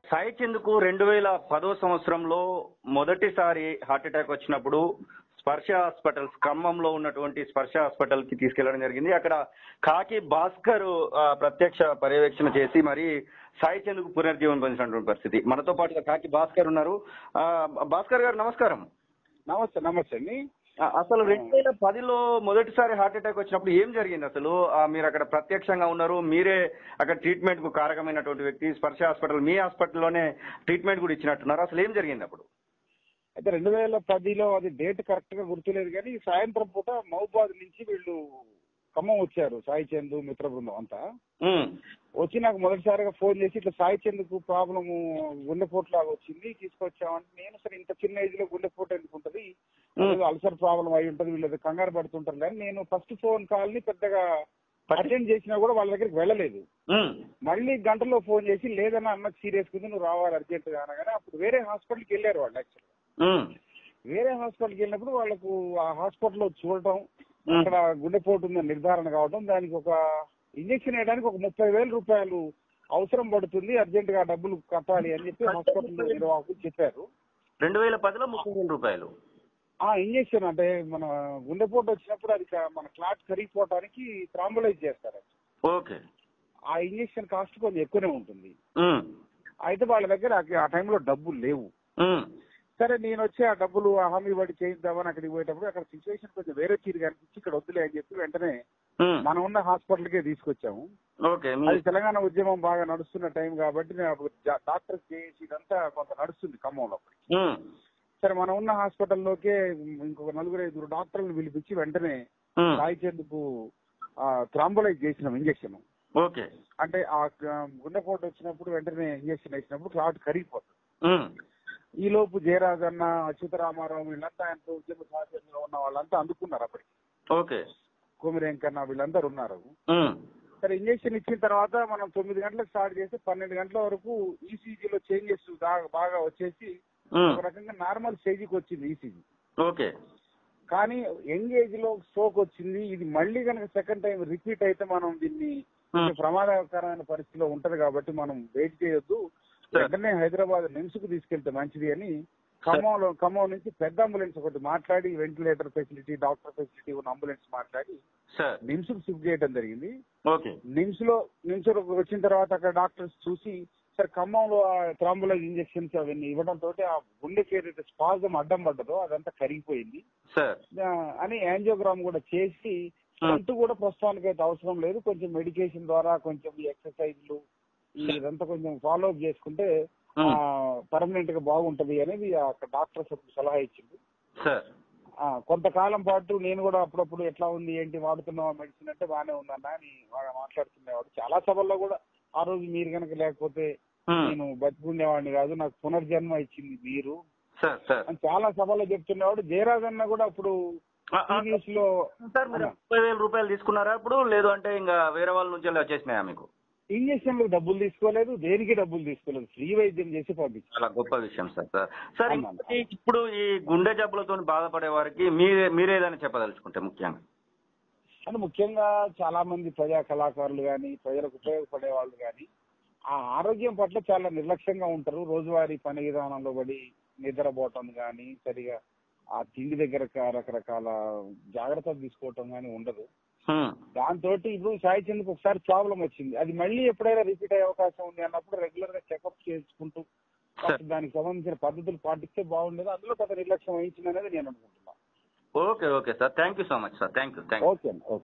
సాయి చంద్కు రెండు వేల పదో సంవత్సరంలో మొదటిసారి హార్ట్ అటాక్ వచ్చినప్పుడు స్పర్శ హాస్పిటల్స్ ఖమ్మంలో ఉన్నటువంటి స్పర్శ హాస్పిటల్ కి తీసుకెళ్లడం జరిగింది అక్కడ కాకి భాస్కర్ ఆ, ప్రత్యక్ష పర్యవేక్షణ చేసి మరి సాయి చంద్కు పునర్జీవనం పొందినటువంటి పరిస్థితి మనతో పాటుగా కాకి భాస్కర్ ఉన్నారు ఆ, భాస్కర్ గారు నమస్కారం నమస్తే నమస్తే అండి ఆ, అసలు రెండు వేల పదిలో మొదటిసారి హార్ట్ అటాక్ వచ్చినప్పుడు ఏం జరిగింది అసలు ఆ, మీరు అక్కడ ప్రత్యక్షంగా ఉన్నారు మీరే అక్కడ ట్రీట్మెంట్ కు కారకమైనటువంటి వ్యక్తి స్పర్శ హాస్పిటల్ మీ హాస్పిటల్లోనే ట్రీట్మెంట్ కూడా ఇచ్చినట్టున్నారు అసలు ఏం జరిగింది అప్పుడు అయితే రెండు వేల పదిలో అది డేట్ కరెక్ట్ గా గుర్తులేదు కానీ సాయంత్రం పూట మహబాద్ నుంచి వీళ్ళు ఖమ్మం వచ్చారు సాయి చంద్ మిత్ర బృందం అంతా ఉమ్, వచ్చి నాకు మొదటిసారిగా ఫోన్ చేసి ఇట్లా సాయి చంద్కు ప్రాబ్లము గుండెపోటు లాగా వచ్చింది తీసుకొచ్చామంటే నేను సరే ఇంత చిన్న ఏజ్ లో గుండెపోటు ఎందుకు ఉంటది ఉమ్, అల్సర్ ప్రాబ్లం అయి ఉంటది వీళ్ళు కంగారు పడుతుంటారు కానీ నేను ఫస్ట్ ఫోన్ కాల్ ని పెద్దగా అటెండ్ చేసినా కూడా వాళ్ళ దగ్గరికి వెళ్ళలేదు ఉమ్, మళ్ళీ గంటలో ఫోన్ చేసి లేదన్నా అన్నకు సీరియస్ ఉంది నువ్వు రావాలి అర్జెంట్ గా అనగానే అప్పుడు వేరే హాస్పిటల్కి వెళ్ళారు వాళ్ళు యాక్చువల్ ఉమ్, వేరే హాస్పిటల్కి వెళ్ళినప్పుడు వాళ్ళకు ఆ హాస్పిటల్లో చూడటం ఉమ్. అక్కడ గుండెపోటు ఉందని నిర్ధారణ కావడం దానికి ఒక ఇంజక్షన్ వేయడానికి ఒక ముప్పై వేల రూపాయలు అవసరం పడుతుంది అర్జెంట్ గా డబ్బులు కట్టాలి అని చెప్పి హాస్పిటల్ నిర్వాహకులు చెప్పారు రెండు వేల పదిలో ముప్పై వేల రూపాయలు ఆ ఇంజక్షన్ అంటే మన గుండెపోటు వచ్చినప్పుడు అది క- మన క్లాట్ కరిగిపోవటానికి థ్రాంబులైజ్ చేస్తారు ఓకే ఆ ఇంజక్షన్ కాస్ట్ కొంచెం ఎక్కువనే ఉంటుంది ఉమ్, అయితే వాళ్ళ దగ్గర ఆ- ఆ టైంలో డబ్బులు లేవు ఉమ్, సరే నేను వచ్చి ఆ డబ్బులు ఆ హామీ పడి చేయిద్దామని అక్కడికి పోయేటప్పుడు అక్కడ సిచ్యువేషన్ కొంచెం వేరే తీరు కనిపించి ఇక్కడ వద్దులే అని చెప్పి వెంటనే ఉమ్, మనం ఉన్న హాస్పిటల్కే తీసుకొచ్చాము ఓకే మీ అది తెలంగాణ ఉద్యమం బాగా నడుస్తున్న టైం కాబట్టి నేను అప్పుడు జా- డాక్టర్ చేసి ఇదంతా కొంత నడుస్తుంది ఖమ్మంలో అప్పుడు. ఉమ్, సరే మనం ఉన్న హాస్పిటల్లోకే ఇంకొక నలుగురు ఐదుగురు డాక్టర్లను పిలిపించి వెంటనే ఉమ్, సాయిచేందుకు థ్రాంబోలైజ్ చేసినాం ఇంజక్షన్ ఓకే అంటే ఆ ఆ, గుండెపోటు వచ్చినప్పుడు వెంటనే ఇంజక్షన్ వేసినప్పుడు క్లాట్ కరిగిపోతుంది ఉమ్, ఈ లోపు జయరాజన్న అచ్యుతరామారావు వీళ్ళంతా ఆయనతో ఉద్యమ సాధ్యంలో ఉన్న వాళ్ళంతా అందుకున్నారు అప్పటికి ఓకే కొమిరేంకన్న వీళ్ళందరూ ఉన్నారు ఉమ్, సరే ఇంజక్షన్ ఇచ్చిన తర్వాత మనం తొమ్మిది గంటలకు స్టార్ట్ చేసి పన్నెండు గంటల వరకు ఈసీజీలో చేంజెస్ బాగా వచ్చేసి ఉమ్, ఒక రకంగా నార్మల్ స్టేజ్కి వచ్చింది ఈసీజీ ఓకే కానీ యంగ్ ఏజ్ లో స్ట్రోక్ వచ్చింది ఇది మళ్ళీ కనుక సెకండ్ టైం రిపీట్ అయితే మనం దీన్ని కొంచెం ప్రమాదకరమైన పరిస్థితిలో ఉంటది కాబట్టి మనం వెయిట్ చేయొద్దు Sir. వెంటనే హైదరాబాద్ నిమ్స్ కు తీసుకెళ్తే మంచిది అని ఖమ్మంలో ఖమ్మం నుంచి పెద్ద అంబులెన్స్ ఒకటి మాట్లాడి వెంటిలేటర్ ఫెసిలిటీ డాక్టర్ ఫెసిలిటీ ఉన్న అంబులెన్స్ మాట్లాడి సార్ నిమ్స్ కు షిఫ్ట్ చేయడం జరిగింది ఓకే నిమ్స్ లో నిమ్స్ లో వచ్చిన తర్వాత అక్కడ డాక్టర్స్ చూసి సార్ ఖమ్మంలో థ్రాంబులైజ్ ఇంజెక్షన్స్ అవన్నీ ఇవ్వడం తోటి ఆ గుండెకి ఏదైతే స్పాజం అడ్డం పడ్డదో అదంతా కరిగిపోయింది సార్ ఆ, అని యాంజియోగ్రామ్ కూడా చేసి Hmm. అంటూ కూడా ప్రస్తుతానికి అయితే అవసరం లేదు కొంచెం మెడికేషన్ ద్వారా కొంచెం ఈ ఎక్సర్సైజ్లు ఈ ఇదంతా కొంచెం ఫాలో అప్ చేసుకుంటే Hmm. పర్మనెంట్ గా బాగుంటది అనేది అక్కడ డాక్టర్స్ అప్పుడు సలహా ఇచ్చింది సార్ ఆ, కొంతకాలం పాటు నేను కూడా అప్పుడప్పుడు ఎట్లా ఉంది ఏంటి వాడుతున్నావా మెడిసిన్ అంటే బాగానే ఉందన్నా అని బాగా మాట్లాడుతుండేవాడు చాలా సభల్లో కూడా ఆ రోజు మీరు కనుక లేకపోతే ఉమ్, నేను బతికుండేవాడిని కాదు నాకు పునర్జన్మ ఇచ్చింది మీరు సార్ సార్ అని చాలా సభల్లో చెప్తుండేవాడు జయరాజన్న కూడా అప్పుడు ఆ, ఆ, టీవీస్ లో సార్ మీరు ముప్పై వేల రూపాయలు తీసుకున్నారా ఇప్పుడు లేదు అంటే ఇంకా వేరే వాళ్ళ నుంచి వచ్చేసినాయా మీకు ఇంజక్షన్ డబ్బులు తీసుకోలేదు దేనికి డబ్బులు తీసుకోలేదు ఫ్రీ వైద్యం చేసి పంపించారు చాలా గొప్ప విషయం సార్ సార్ సార్ అవునా. ఇంకొకటి ఇప్పుడు ఈ గుండె జబ్బులతో బాధపడే వారికి మీరే మీరేదని చెప్పదలుచుకుంటే ముఖ్యంగా అంటే ముఖ్యంగా చాలా మంది ప్రజా కళాకారులు కానీ ప్రజలకు ఉపయోగపడే వాళ్ళు కానీ ఆ ఆరోగ్యం పట్ల చాలా నిర్లక్ష్యంగా ఉంటారు రోజువారీ పని విధానంలో పడి నిద్రపోవటం కానీ సరిగా ఆ తిండి దగ్గర క- రకరకాల జాగ్రత్తలు తీసుకోవటం కానీ ఉండదు హ్మ్. దాంతో ఇప్పుడు సాయి చంద్రకు ఒకసారి ప్రాబ్లం వచ్చింది అది మళ్ళీ ఎప్పుడైనా రిపీట్ అయ్యే అవకాశం ఉంది అన్నప్పుడు రెగ్యులర్ గా చెకప్ చేసుకుంటూ సరే. దానికి సంబంధించిన పద్ధతులు పాటిస్తే బాగుండేది అందులో కొంత నిర్లక్ష్యం వహించింది అనేది నేను అనుకుంటున్నాను okay okay sir thank you so much sir thank you thank you okay అండి ఓకే